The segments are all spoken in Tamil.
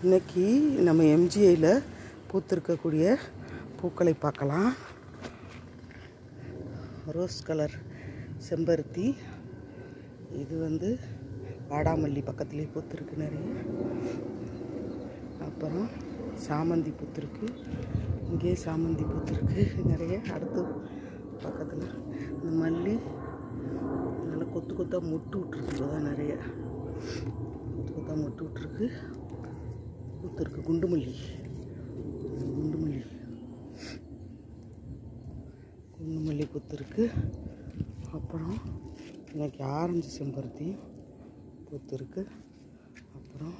இன்னைக்கு நம்ம எம்ஜிஐயில் பூத்திருக்கக்கூடிய பூக்களை பார்க்கலாம் ரோஸ் கலர் செம்பருத்தி இது வந்து வாடாமல்லி பக்கத்துலேயே பூத்திருக்கு நிறைய அப்புறம் சாமந்தி பூத்திருக்கு இங்கேயே சாமந்தி பூத்திருக்கு நிறைய அடுத்து பக்கத்தில் இந்த மல்லி நல்லா கொத்து கொத்தாக மொட்டு விட்ருக்கு இப்போதான் நிறைய கொத்து கொத்தாக மொட்டு விட்ருக்கு பூத்திருக்கு குண்டுமல்லி குண்டுமல்லி குண்டுமல்லி பூத்திருக்கு அப்புறம் இன்னைக்கு ஆரஞ்சு செம்பருத்தி பூத்திருக்கு அப்புறம்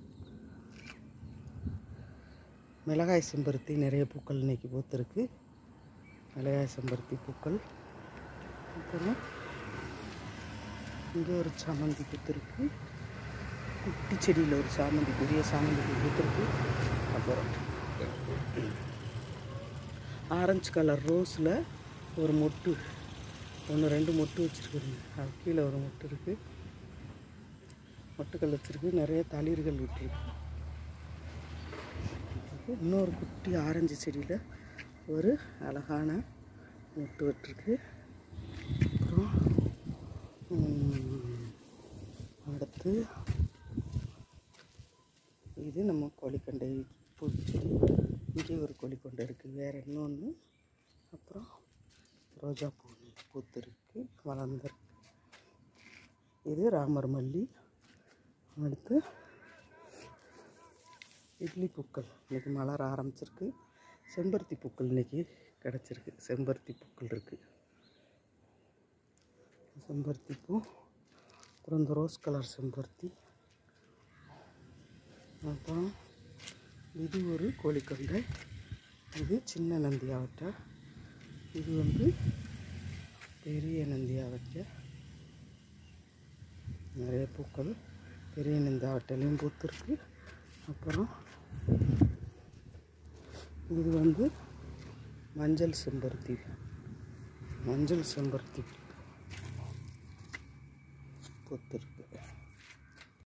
மிளகாய் செம்பருத்தி நிறைய பூக்கள் இன்னைக்கு பூத்திருக்கு மிளகாய் செம்பருத்தி பூக்கள் அப்புறம் இங்கே ஒரு சாமந்தி பூத்திருக்கு குட்டி செடியில் ஒரு சாமந்தி பெரிய சாமந்தி பூ பூத்திருக்கு அப்புறம் ஆரஞ்சு கலர் ரோஸில் ஒரு மொட்டு ஒன்று ரெண்டு மொட்டு வச்சுருக்குதுங்க அது கீழே ஒரு மொட்டு இருக்குது மொட்டுக்கள் வச்சுருக்கு நிறைய தளிர்கள் விட்டுருக்கு இன்னொரு குட்டி ஆரஞ்சு செடியில் ஒரு அழகான மொட்டு விட்டுருக்கு அப்புறம் ம், அடுத்து இது நம்ம கோழிக்கொண்டை பூச்செடி இங்கே ஒரு கோழிக்கொண்டை இருக்குது வேறு இன்னொன்று அப்புறம் ரோஜா பூ பூத்திருக்கு வளர்ந்துருக்கு இது ராமர் மல்லி அடுத்து இட்லி பூக்கள் இன்றைக்கி மலர ஆரம்பிச்சிருக்கு செம்பருத்தி பூக்கள் இன்றைக்கி கிடச்சிருக்கு செம்பருத்தி பூக்கள் இருக்குது செம்பருத்தி பூ அப்புறம் இந்த ரோஸ் கலர் செம்பருத்தி அப்புறம் இது ஒரு கோழிக்கொண்டை இது சின்ன நந்தியாவட்டை இது வந்து பெரிய நந்தியாவட்டை நிறைய பூக்கள் பெரிய நந்தியாவட்டையிலையும் பூத்திருக்கு அப்புறம் இது வந்து மஞ்சள் செம்பருத்தி மஞ்சள் செம்பருத்தி பூத்திருக்கு